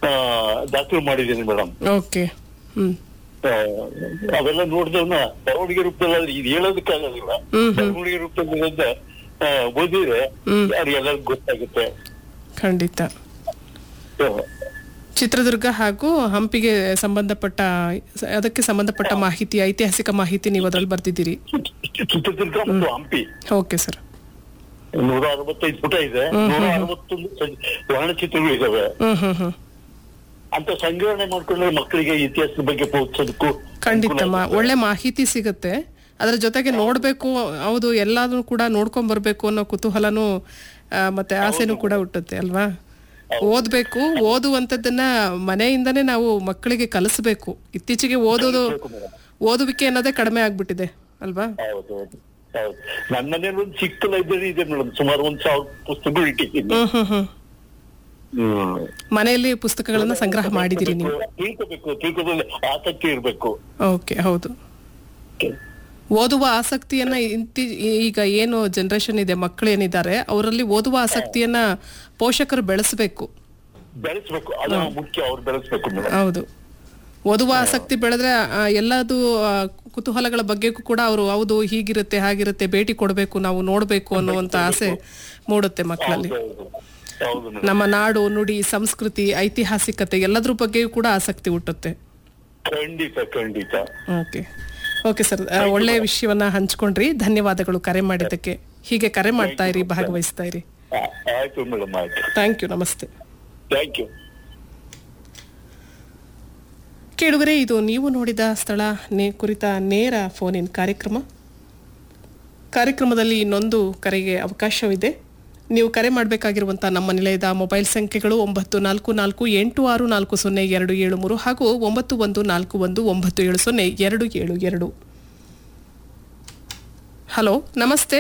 ಆ, ದಾಖಲು ಮಾಡಿದ್ದೀನಿ ಮೇಡಮ್ ಓಕೆ ಹ್ಮ್ ಅವೆಲ್ಲ ನೋಡಿದವನ್ನ ಬರವಣಿಗೆ ರೂಪದಲ್ಲಿ ಇದು ಹೇಳೋದಕ್ಕಾಗೋದಿಲ್ಲ ಹ್ಮ್, ಹ್ಮ್. ಬರವಣಿಗೆ ರೂಪದಲ್ಲಿ ಆ, ಓದಿದ್ರೆ ಹ್ಮ್. ಯಾರಿಗೆಲ್ಲರಿಗೂ ಗೊತ್ತಾಗುತ್ತೆ ಖಂಡಿತ ಆ, ಚಿತ್ರದುರ್ಗ ಹಾಗೂ ಹಂಪಿಗೆ ಸಂಬಂಧಪಟ್ಟ ಅದಕ್ಕೆ ಸಂಬಂಧಪಟ್ಟ ಮಾಹಿತಿ ಐತಿಹಾಸಿಕ ಮಾಹಿತಿ ನೀವು ಅದರಲ್ಲಿ ಬರ್ತಿದ್ದೀರಿ ಚಿತ್ರದುರ್ಗ ಮತ್ತು ಹಂಪಿ ಓಕೆ ಸರ್ ನೂರ ಅರವತ್ತೈದು ಪುಟ ಇದೆ ನೂರ ಅರವತ್ತೊಂದು ಸಂ- ವರ್ಣಚಿತ್ರಗಳು ಇದಾವೆ ಹ್ಮ್ ಹ್ಮ್ ಹ್ಮ್ ಅಂತ ಸಂಗ್ರಹಣೆ ಮಾಡ್ಕೊಂಡ್ರೆ ಮಕ್ಕಳಿಗೆ ಇತಿಹಾಸದ ಬಗ್ಗೆ ಪ್ರೋತ್ಸಾಹಕ್ಕೂ ಖಂಡಿತ ಮಾ- ಒಳ್ಳೆ ಮಾಹಿತಿ ಸಿಗುತ್ತೆ ಅದರ ಜೊತೆಗೆ ನೋಡ್ಬೇಕು ಹೌದು ಎಲ್ಲಾದ್ರೂ ಕೂಡ ನೋಡ್ಕೊಂಡ್ ಬರ್ಬೇಕು ಅನ್ನೋ ಕುತೂಹಲನೂ ಆ, ಮತ್ತೆ ಆಸೆನೂ ಕೂಡ ಹುಟ್ಟುತ್ತೆ ಅಲ್ವಾ ಓದ್ಬೇಕು ಓದುವಂಥದ್ದನ್ನ ಮನೆಯಿಂದನೇ ನಾವು ಮಕ್ಕಳಿಗೆ ಕಲಿಸ್ಬೇಕು ಇತ್ತೀಚೆಗೆ ಓದೋದು ಓದುವಿಕೆ ಅನ್ನೋದೇ ಕಡಿಮೆ ಆಗ್ಬಿಟ್ಟಿದೆ ಅಲ್ವಾ ಹೌದು ಹೌದು ಹೌದು ನನ್ನ ಮನೇಲಿ ಒಂದು ಚಿಕ್ಕ ಲೈಬ್ರರಿ ಇದೆ ಮೇಡಮ್ ಸುಮಾರು ಒಂದ್ ಸಾವಿರ ಪುಸ್ತಕಗಳು ಇಟ್ಟಿದ್ದೀನಿ ಹ್ಮ್ ಹ್ಮ್ ಹ್ಮ್ ಹ್ಮ್ ಮನೆಯಲ್ಲಿ ಪುಸ್ತಕಗಳನ್ನ ಸಂಗ್ರಹ ಮಾಡಿದಿರಿ ನೀವು ತಿಳ್ಕೋಬೇಕು ತಿಳ್ಕೋದಲ್ಲಿ ಆಸಕ್ತಿ ಇರ್ಬೇಕು ಓಕೆ ಹೌದು ಓದುವ ಆಸಕ್ತಿಯನ್ನ ಇಂತಿ ಈಗ ಏನು ಜನರೇಷನ್ ಇದೆ ಮಕ್ಕಳು ಏನಿದ್ದಾರೆ ಅವರಲ್ಲಿ ಓದುವ ಆಸಕ್ತಿಯನ್ನ ಪೋಷಕರು ಬೆಳೆಸಬೇಕು ಬೆಳೆಸ್ಬೇಕು ಅದು ಮುಖ್ಯ ಅವ್ರು ಬೆಳೆಸ್ಬೇಕು ಮೇಡಮ್ ಹೌದು ಓದುವ ಆಸಕ್ತಿ ಬೆಳೆದ್ರೆ ಆ, ಎಲ್ಲದು ಆ, ಕುತೂಹಲಗಳ ಬಗ್ಗೆಗೂ ಕೂಡ ಅವರು ಹೌದು ಹೀಗಿರುತ್ತೆ ಹಾಗಿರುತ್ತೆ ಭೇಟಿ ಕೊಡಬೇಕು ನಾವು ನೋಡಬೇಕು ಅನ್ನುವಂತ ಆಸೆ ಮೂಡುತ್ತೆ ಮಕ್ಕಳಲ್ಲಿ ಹೌದು ಹೌದು ಮೇಡಮ್ ನಮ್ಮ ನಾಡು ನುಡಿ ಸಂಸ್ಕೃತಿ ಐತಿಹಾಸಿಕತೆ ಎಲ್ಲದ್ರ ಬಗ್ಗೆಯೂ ಕೂಡ ಆಸಕ್ತಿ ಹುಟ್ಟುತ್ತೆ ಖಂಡಿತ ಖಂಡಿತ ಓಕೆ ಓಕೆ ಸರ್ ಒಳ್ಳೆ ವಿಷಯವನ್ನ ಹಂಚ್ಕೊಂಡ್ರಿ ಧನ್ಯವಾದಗಳು ಕರೆ ಮಾಡಿದ್ದಕ್ಕೆ ಹೀಗೆ ಕರೆ ಮಾಡ್ತಾ ಇರಿ ಭಾಗವಹಿಸ್ತಾ ಇರಿ ಆ, ಆಯ್ತು ಮೇಡಮ್ ಆಯ್ತು ಥ್ಯಾಂಕ್ ಯು ನಮಸ್ತೆ ಥ್ಯಾಂಕ್ ಯು ಕೇಳುಗರೆ ಇದು ನೀವು ನೋಡಿದ ಸ್ಥಳ ನೇ ಕುರಿತ ನೇರ ಫೋನ್ ಇನ್ ಕಾರ್ಯಕ್ರಮ ಕಾರ್ಯಕ್ರಮದಲ್ಲಿ ಇನ್ನೊಂದು ಕರೆಗೆ ಅವಕಾಶವಿದೆ ನೀವು ಕರೆ ಮಾಡಬೇಕಾಗಿರುವಂಥ ನಮ್ಮ ನಿಲಯದ ಮೊಬೈಲ್ ಸಂಖ್ಯೆಗಳು ಒಂಬತ್ತು ನಾಲ್ಕು ನಾಲ್ಕು ಎಂಟು ಆರು ನಾಲ್ಕು ಸೊನ್ನೆ ಎರಡು ಏಳು ಮೂರು ಹಾಗೂ ಒಂಬತ್ತು ಒಂದು ನಾಲ್ಕು ಒಂದು ಒಂಬತ್ತು ಏಳು ಸೊನ್ನೆ ಎರಡು ಏಳು ಎರಡು ಹಲೋ ನಮಸ್ತೆ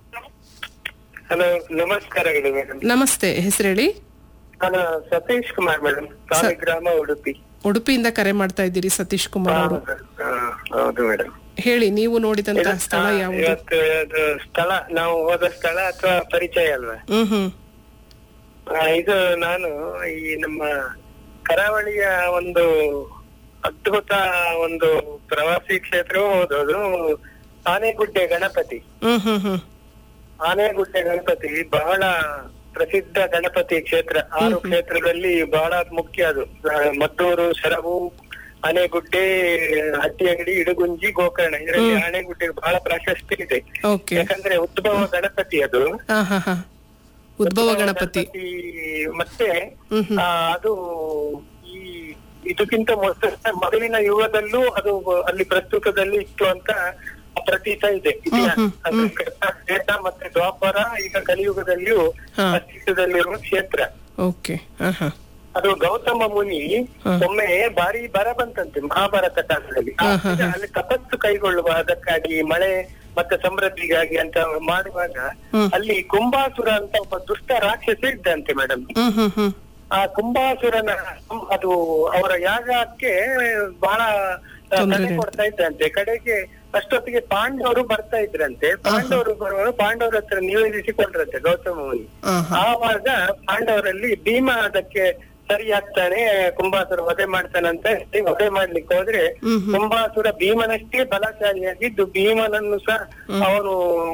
ಹಲೋ ನಮಸ್ಕಾರಗಳು ಮೇಡಮ್ ನಮಸ್ತೆ ಹೆಸರೇಳಿ ನಾನು ಸತೀಶ್ ಕುಮಾರ್ ಮೇಡಮ್ ಸಾಲಿಗ್ರಾಮ ಉಡುಪಿ ಉಡುಪಿಯಿಂದ ಕರೆ ಮಾಡ್ತಾ ಇದ್ದೀರಿ ಸತೀಶ್ ಕುಮಾರ್ ಅವರು ಹಾ, ಹೌದು ಮೇಡಮ್ ಹೇಳಿ ನೀವು ನೋಡಿದಂತಹ ಸ್ಥಳ ಯಾವುದು ಇವತ್ತು ಅದು ಸ್ಥಳ ನಾವು ಹೋದ ಸ್ಥಳ ಅಥವಾ ಪರಿಚಯ ಅಲ್ವಾ ಹ್ಮ್ ಹ್ಮ್ ಆ, ಇದು ನಾನು ಈ ನಮ್ಮ ಕರಾವಳಿಯ ಒಂದು ಅದ್ಭುತ ಒಂದು ಪ್ರವಾಸಿ ಕ್ಷೇತ್ರವೂ ಹೌದು ಅದು ಆನೆಗುಡ್ಡೆ ಗಣಪತಿ ಹ್ಮ್ ಹ್ಮ್ ಹ್ಮ್ ಆನೆಗುಡ್ಡೆ ಗಣಪತಿ ಬಹಳ ಪ್ರಸಿದ್ಧ ಗಣಪತಿ ಕ್ಷೇತ್ರ ಆರು ಕ್ಷೇತ್ರದಲ್ಲಿ ಬಹಳ ಮುಖ್ಯ ಅದು ಆ, ಮದ್ದೂರು ಸೆರವು ಆನೆಗುಡ್ಡೆ ಹಟ್ಟಿಯಂಗಡಿ ಇಡಗುಂಜಿ ಗೋಕರ್ಣ ಇದರಲ್ಲಿ ಆನೆಗುಡ್ಡೆ ಬಹಳ ಪ್ರಾಶಸ್ತ್ಯ ಇದೆ ಓಕೆ ಯಾಕಂದ್ರೆ ಉದ್ಭವ ಗಣಪತಿ ಅದು ಹಾ ಹಾ ಹಾ ಉದ್ಭವ ಗಣಪತಿ ಮತ್ತೆ ಹ್ಮ್ ಹ್ಮ್ ಆ, ಅದು ಈ ಇದಕ್ಕಿಂತ ಮೊದಲ ಮೊದಲಿನ ಯುಗದಲ್ಲೂ ಅದು ಅಲ್ಲಿ ಪ್ರಸ್ತುತದಲ್ಲಿ ಇತ್ತು ಅಂತ ಪ್ರತೀತ ಇದೆ ಇತಿಹಾಸ ಹ್ಮ್, ಅಂದ್ರೆ ತ್ರೇತ ಮತ್ತೆ ದ್ವಾಪರ ಈಗ ಕಲಿಯುಗದಲ್ಲಿಯೂ ಹಾ. ಅಸ್ತಿತ್ವದಲ್ಲಿರುವ ಕ್ಷೇತ್ರ ಓಕೆ ಹಾ ಹಾ ಅದು ಗೌತಮ ಮುನಿ ಹಾ. ಒಮ್ಮೆ ಬಾರಿ ಬರ ಬಂತಂತೆ ಮಹಾಭಾರತ ಕಾಲದಲ್ಲಿ ಹಾ, ಹಾ, ಆಗ ಅಲ್ಲಿ ತಪಸ್ಸು ಕೈಗೊಳ್ಳುವ ಅದಕ್ಕಾಗಿ ಮಳೆ ಮತ್ತೆ ಸಮೃದ್ಧಿಗಾಗಿ ಅಂತ ಮಾಡುವಾಗ ಹ್ಮ್. ಅಲ್ಲಿ ಕುಂಬಾಸುರ ಅಂತ ಒಬ್ಬ ದುಷ್ಟ ರಾಕ್ಷಸ ಇದ್ದಂತೆ ಮೇಡಮ್ ಹ್ಮ್ ಹ್ಮ್ ಹ್ಮ್ ಆ ಕುಂಬಾಸುರನ ಅದು ಅವರ ಯಾಗಕ್ಕೆ ಬಹಳ ಆ, ತೊಂದ್ರೆ ತಡೆ ಕೊಡ್ತಾ ಇದ್ದಂತೆ ಕಡೆಗೆ ಅಷ್ಟೊತ್ತಿಗೆ ಪಾಂಡವರು ಬರ್ತಾ ಇದ್ರಂತೆ ಪಾಂಡವರು ಬರುವಾಗ ಪಾಂಡವರ ಹತ್ರ ನಿಯೋಜಿಸಿಕೊಂಡ್ರಂತೆ ಗೌತಮ ಮುನಿ ಹಾ ಹಾ ಆವಾಗ ಪಾಂಡವರಲ್ಲಿ ಭೀಮ ಅದಕ್ಕೆ ಸರಿ ಆಗ್ತಾನೆ ಕುಂಬಾಸುರ ವಧೆ ಮಾಡ್ತಾನಂತ ಹೇಳಿ ವಧೆ ಮಾಡ್ಲಿಕ್ಕೆ ಹೋದ್ರೆ ಹ್ಮ್ ಹ್ಮ್. ಕುಂಬಾಸುರ ಭೀಮನಷ್ಟೇ ಬಲಶಾಲಿಯಾಗಿದ್ದು ಭೀಮನನ್ನು ಸಹ ಅವನು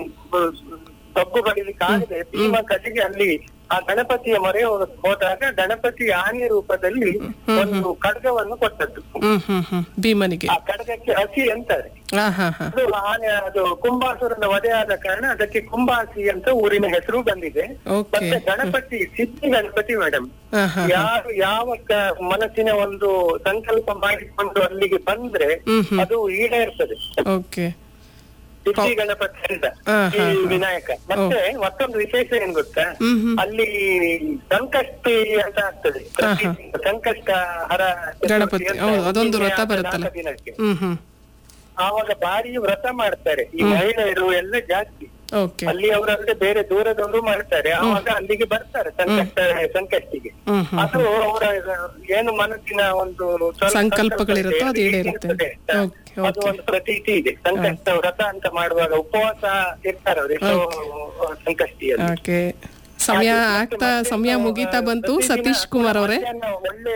ತಪ್ಪು ಬಡಿಲಿಕ್ಕೆ ಆಗದೆ ಭೀಮ ಕಡೆಗೆ ಅಲ್ಲಿ ಆ ಗಣಪತಿಯ ಮೊರೆ ಹೋ- ಹೋದಾಗ ಗಣಪತಿ ಆನೆ ರೂಪದಲ್ಲಿ ಒಂದು ಖಡ್ಗವನ್ನು ಕೊಟ್ಟದ್ದು ಹ್ಮ್ ಹ್ಮ್ ಹ್ಮ್ ಭೀಮನಿಗೆ ಆ ಖಡ್ಗಕ್ಕೆ ಹಸಿ ಅಂತಾರೆ ಹಾ ಹಾ ಹಾ ಅದು ಆನೆ ಅದು ಕುಂಬಾಸುರನ ವಧೆ ಆದ ಕಾರಣ ಅದಕ್ಕೆ ಕುಂಬಾಸಿ ಅಂತ ಊರಿನ ಹೆಸರು ಬಂದಿದೆ ಓಕೆ ಮತ್ತೆ ಗಣಪತಿ ಸಿದ್ಧಿ ಗಣಪತಿ ಮೇಡಮ್ ಹಾ ಹಾ ಯಾರು ಯಾವ ಕ- ಮನಸ್ಸಿನ ಒಂದು ಸಂಕಲ್ಪ ಮಾಡಿಕೊಂಡು ಅಲ್ಲಿಗೆ ಬಂದ್ರೆ ಹ್ಮ್ ಹ್ಮ್ ಅದು ಈಡೇರ್ತದೆ ಓಕೆ ಸಿದ್ಧಿ ಗಣಪತಿ ಅಂತ ಹಾ, ಈ ಹಾ, ಹಾ. ವಿನಾಯಕ ಮತ್ತೆ ಮತ್ತೊಂದು ವಿಶೇಷ ಏನ್ ಗೊತ್ತಾ ಹ್ಮ್ ಹ್ಮ್ ಅಲ್ಲಿ ಸಂಕಷ್ಟಿ ಅಂತ ಆಗ್ತದೆ ಹಾ, ಹಾ. ಸಂಕಷ್ಟ ಹರ ಗಣಪತಿ ಅಂತ ಹೌದು ಅದೊಂದು ವ್ರತ ನಾಲ್ಕು ಬರುತ್ತಲ್ಲ ದಿನಕ್ಕೆ ಹ್ಮ್ ಹ್ಮ್ ಆವಾಗ ಭಾರಿ ವ್ರತ ಮಾಡ್ತಾರೆ ಈ ಮಹಿಳೆಯರು ಎಲ್ಲ ಜಾಸ್ತಿ ಓಕೆ ಅಲ್ಲಿ ಅವರಲ್ಲದೆ ಬೇರೆ ದೂರದವರು ಮಾಡ್ತಾರೆ ಆವಾಗ ಅಲ್ಲಿಗೆ ಬರ್ತಾರೆ ಸಂಕಷ್ಟ ಸಂಕಷ್ಟಿಗೆ ಹ್ಮ್ ಹ್ಮ್ ಅದು ಅವರ ಏನು ಮನಸ್ಸಿನ ಒಂದು ಸ್ವಲ್ಪ ಸಂಕಲ್ಪಗಳಿರುತ್ತೋ ಅದು ಸಂಕಲ್ಪ ಈಡೇರುತ್ತೆ. ಇರ್ತದೆ. ಓಕೆ, ಅದು ಓಕೆ. ಒಂದು ಪ್ರತೀತಿ ಇದೆ ಸಂಕಷ್ಟ ವ್ರತ ಅಂತ ಮಾಡುವಾಗ ಉಪವಾಸ ಇರ್ತಾರೆ ಅವರು ಎಷ್ಟೋ ಸಂಕಷ್ಟಿಯಲ್ಲಿ ಓಕೆ ಸಮಯ ಆಗ್ತಾ ಸಮಯ ಮುಗೀತಾ ಬಂತು ಸತೀಶ್ ಕುಮಾರ್ ಅವರೇ ಮಧ್ಯಾಹ್ನ ಒಳ್ಳೆ